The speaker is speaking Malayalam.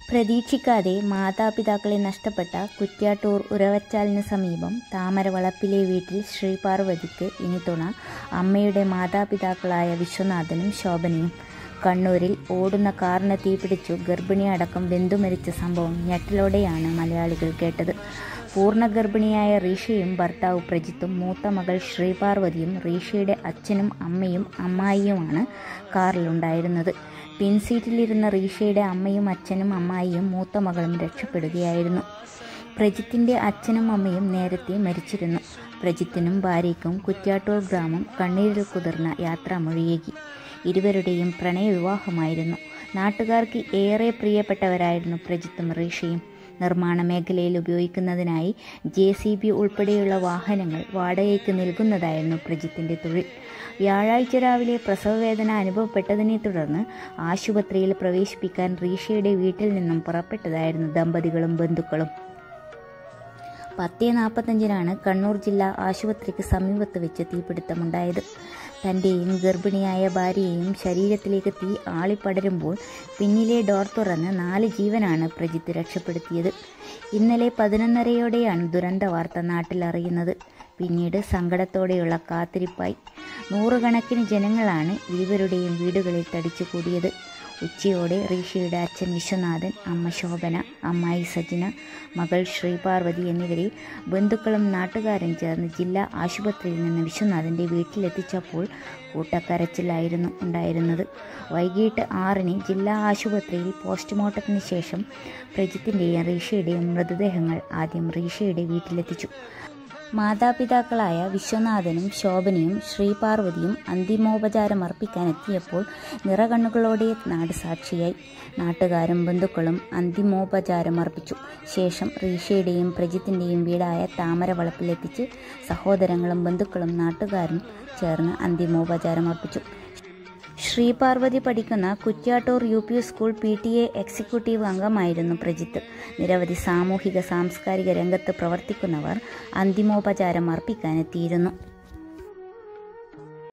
പ്രതീക്ഷിക്കാതെ മാതാപിതാക്കളെ നഷ്ടപ്പെട്ട കുറ്റ്യാട്ടൂർ ഉരവച്ചാലിന് സമീപം താമരവളപ്പിലെ വീട്ടിൽ ശ്രീപാർവതിക്ക് ഇനി തുണ അമ്മയുടെ മാതാപിതാക്കളായ വിശ്വനാഥനും ശോഭനയും കണ്ണൂരിൽ ഓടുന്ന കാറിന് തീപിടിച്ചു ഗർഭിണി അടക്കം വെന്തുമരിച്ച സംഭവം ഞെട്ടലോടെയാണ് മലയാളികൾ കേട്ടത് പൂർണ്ണ ഗർഭിണിയായ റീഷയും ഭർത്താവ് പ്രജിത്തും മൂത്ത മകൾ ശ്രീപാർവതിയും റീഷയുടെ അച്ഛനും അമ്മയും അമ്മായിയുമാണ് കാറിലുണ്ടായിരുന്നത് പിൻസീറ്റിലിരുന്ന റീഷയുടെ അമ്മയും അച്ഛനും അമ്മായിയും മൂത്ത മകളും രക്ഷപ്പെടുകയായിരുന്നു പ്രജിത്തിൻ്റെ അച്ഛനും അമ്മയും നേരത്തെ മരിച്ചിരുന്നു പ്രജിത്തിനും ഭാര്യയ്ക്കും കുറ്റ്യാട്ടൂർ ഗ്രാമം കണ്ണീരിൽ കുതിർന്ന യാത്രാമൊഴിയേകി ഇരുവരുടെയും പ്രണയവിവാഹമായിരുന്നു നാട്ടുകാർക്ക് ഏറെ പ്രിയപ്പെട്ടവരായിരുന്നു പ്രജിത്തും റീഷയും നിർമ്മാണ മേഖലയിൽ ഉപയോഗിക്കുന്നതിനായി ജെ സി ബി ഉൾപ്പെടെയുള്ള വാഹനങ്ങൾ വാടകയ്ക്ക് നൽകുന്നതായിരുന്നു പ്രജിത്തിൻ്റെ തൊഴിൽ വ്യാഴാഴ്ച രാവിലെ പ്രസവവേദന അനുഭവപ്പെട്ടതിനെ തുടർന്ന് ആശുപത്രിയിൽ പ്രവേശിപ്പിക്കാൻ റീഷയുടെ വീട്ടിൽ നിന്നും പുറപ്പെട്ടതായിരുന്നു ദമ്പതികളും ബന്ധുക്കളും പത്ത് നാൽപ്പത്തഞ്ചിനാണ് കണ്ണൂർ ജില്ലാ ആശുപത്രിക്ക് സമീപത്ത് വെച്ച് തീപിടുത്തമുണ്ടായത് തൻ്റെയും ഗർഭിണിയായ ഭാര്യയെയും ശരീരത്തിലേക്ക് തീ ആളിപ്പടരുമ്പോൾ പിന്നിലെ ഡോർ തുറന്ന് നാല് ജീവനാണ് പ്രജിത്ത് രക്ഷപ്പെടുത്തിയത് ഇന്നലെ പതിനൊന്നരയോടെയാണ് ദുരന്ത വാർത്ത നാട്ടിലറിയുന്നത് പിന്നീട് സങ്കടത്തോടെയുള്ള കാത്തിരിപ്പായി നൂറുകണക്കിന് ജനങ്ങളാണ് ഇരുവരുടെയും വീടുകളിൽ തടിച്ചു കൂടിയത് ഉച്ചയോടെ റീഷയുടെ അച്ഛൻ വിശ്വനാഥൻ അമ്മ ശോഭന അമ്മായി സജിന മകൾ ശ്രീപാർവതി എന്നിവരെ ബന്ധുക്കളും നാട്ടുകാരും ചേർന്ന് ജില്ലാ ആശുപത്രിയിൽ നിന്ന് വിശ്വനാഥൻ്റെ വീട്ടിലെത്തിച്ചപ്പോൾ കൂട്ടക്കരച്ചിലായിരുന്നു ഉണ്ടായിരുന്നത് വൈകിട്ട് ആറിന് ജില്ലാ ആശുപത്രിയിൽ പോസ്റ്റ്മോർട്ടത്തിന് ശേഷം പ്രജിത്തിൻ്റെയും റീഷയുടെയും മൃതദേഹങ്ങൾ ആദ്യം റീഷയുടെ വീട്ടിലെത്തിച്ചു മാതാപിതാക്കളായ വിശ്വനാഥനും ശോഭനയും ശ്രീപാർവതിയും അന്തിമോപചാരം അർപ്പിക്കാനെത്തിയപ്പോൾ നിറകണ്ണുകളോടെ നാട് സാക്ഷിയായി നാട്ടുകാരും ബന്ധുക്കളും അന്തിമോപചാരം അർപ്പിച്ചു ശേഷം റീഷയുടെയും പ്രജിത്തിൻ്റെയും വീടായ താമരവളപ്പിലെത്തിച്ച് സഹോദരങ്ങളും ബന്ധുക്കളും നാട്ടുകാരും ചേർന്ന് അന്തിമോപചാരം അർപ്പിച്ചു ശ്രീപാർവതി പഠിക്കുന്ന Kuttiattoor U P school P T A executive അംഗമായിരുന്നു പ്രജിത്ത് നിരവധി സാമൂഹിക സാംസ്കാരിക രംഗത്ത് പ്രവർത്തിക്കുന്നവർ അന്തിമോപചാരം അർപ്പിക്കാനെത്തിയിരുന്നു